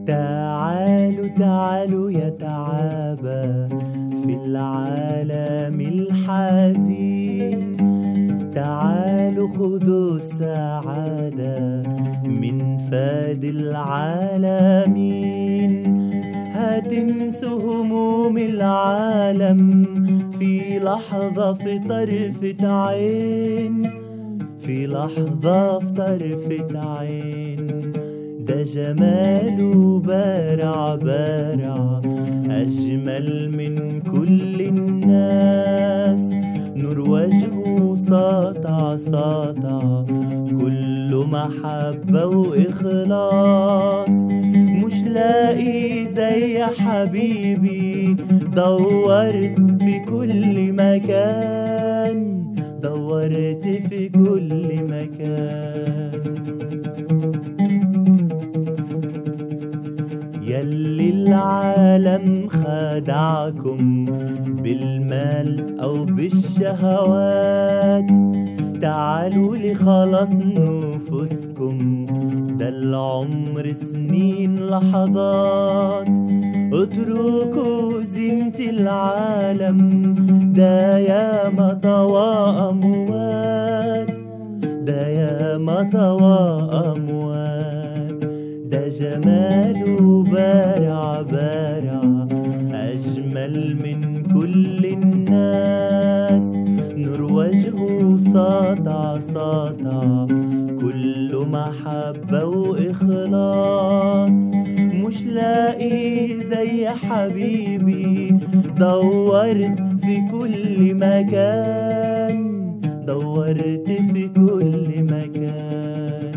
تعالوا تعالوا يا تعابى في العالم الحزين تعالوا خذوا السعادة من فاد العالمين هتنسوا هموم العالم في لحظة في طرفة عين في لحظة في طرفة عين ده جماله بارع بارع أجمل من كل الناس نور وجهه ساطع ساطع كله محبة وإخلاص مش لاقي زي حبيبي دورت في كل مكان دورت في كل مكان يلي العالم خدعكم بالمال أو بالشهوات تعالوا لخلاص نفوسكم ده العمر سنين لحظات اتركوا زينة العالم ده يا طوى أموات ده يا طوى أموات ده جماله بارع بارع أجمل من كل الناس نور وجهه ساطع ساطع كله محبة وإخلاص مش لاقي زي حبيبي دورت في كل مكان دورت في كل مكان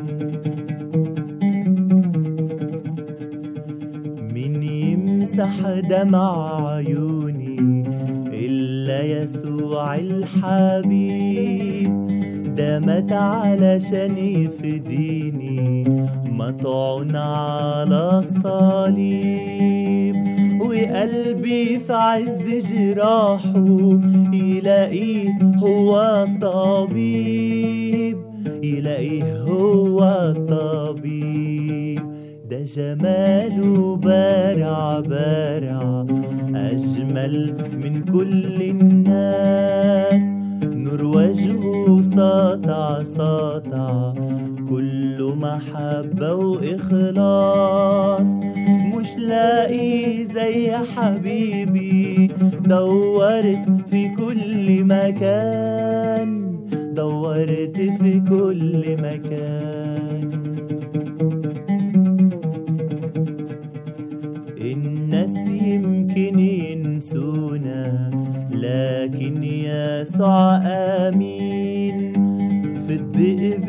مين يمسح دمع عيوني إلا يسوع الحبيب ده مات علشان يفديني مطعون على الصليب وقلبي في عز جراحه يلاقيه هو الطبيب يلاقيه هو الطبيب ده جماله بارع بارع أجمل من كل الناس نور وجهه ساطع ساطع كله محبة وإخلاص مش لاقي زي حبيبي دورت في كل مكان دورت في كل مكان الناس يمكن ينسونا لكن يسوع امين في الذئب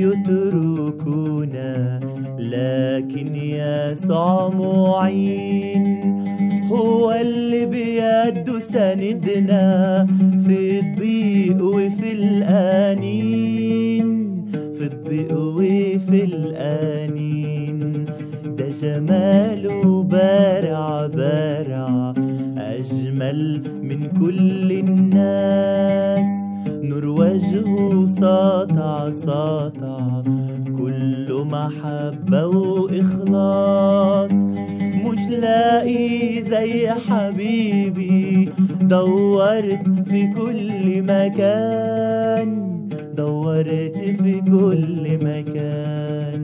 يتركونا لكن يسوع معين هو اللي بيده سندنا في الضيق وفي الانين في الضيق وفي الانين ده جماله بارع بارع أجمل من كل الناس نور وجهه ساطع ساطع كله محبة وإخلاص مش لاقي زي حبيبي دورت في كل مكان دورت في كل مكان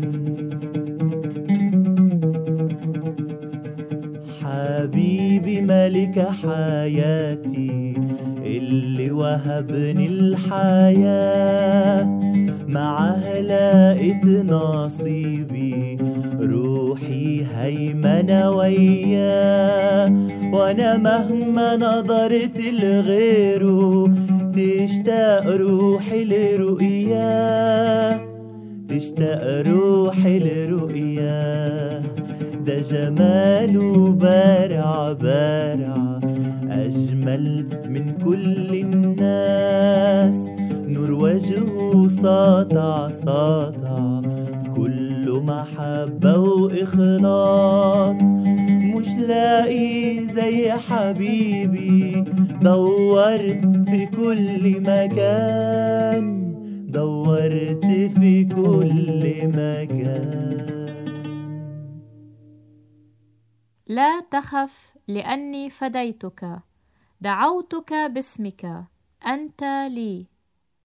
حبيبي ملك حياتي اللي وهبني الحياة معاه لقيت نصيبي روحي هيمنة وياه وانا مهما نظرت لغيره تشتاق روحي لرؤياه تشتاق روحي لرؤياه ده جماله بارع بارع أجمل من كل الناس نور وجهه ساطع ساطع كله محبة وإخلاص مش لاقي زي حبيبي دورت في كل مكان دورت في كل مكان لا تخف لاني فديتك دعوتك باسمك انت لي